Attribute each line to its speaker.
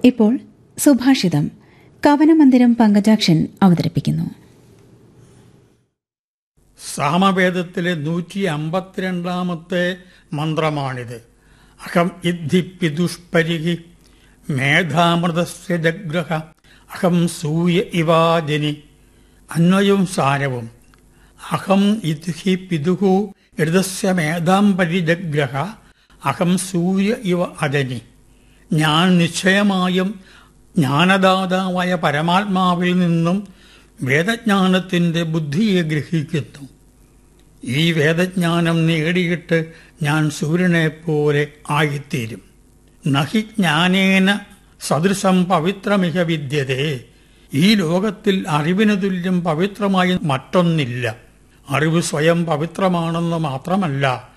Speaker 1: ഇപ്പോൾ സുഭാഷിതം കവനമന്ദിരം പങ്കജാക്ഷൻ അവതരിപ്പിക്കുന്നു
Speaker 2: സാമവേദത്തിലെ നൂറ്റി അമ്പത്തിരണ്ടാമത്തെ മന്ത്രമാണിത് അഹം ഇദ്ധി പിദുഷ്പരിഹി മേധാമൃതസ്യ ജഗ്രഹ അഹം സൂയ ഇവാജനി അന്വയവും സാരവും അഹം ഇദ്ഹി പിതുഹു ഋതസ്യ മേധാം പരിജഗ്രഹ അഹം സൂര്യ ഇവ അജനി ഞാൻ നിശ്ചയമായും ജ്ഞാനദാതാവായ പരമാത്മാവിൽ നിന്നും വേദജ്ഞാനത്തിന്റെ ബുദ്ധിയെ ഗ്രഹിക്കുന്നു ഈ വേദജ്ഞാനം നേടിയിട്ട് ഞാൻ സൂര്യനെ പോലെ ആയിത്തീരും നഹി ജ്ഞാനേന സദൃശം പവിത്രമിക വിദ്യതേ ഈ ലോകത്തിൽ അറിവിന് തുല്യം പവിത്രമായി മറ്റൊന്നില്ല അറിവ് സ്വയം പവിത്രമാണെന്ന് മാത്രമല്ല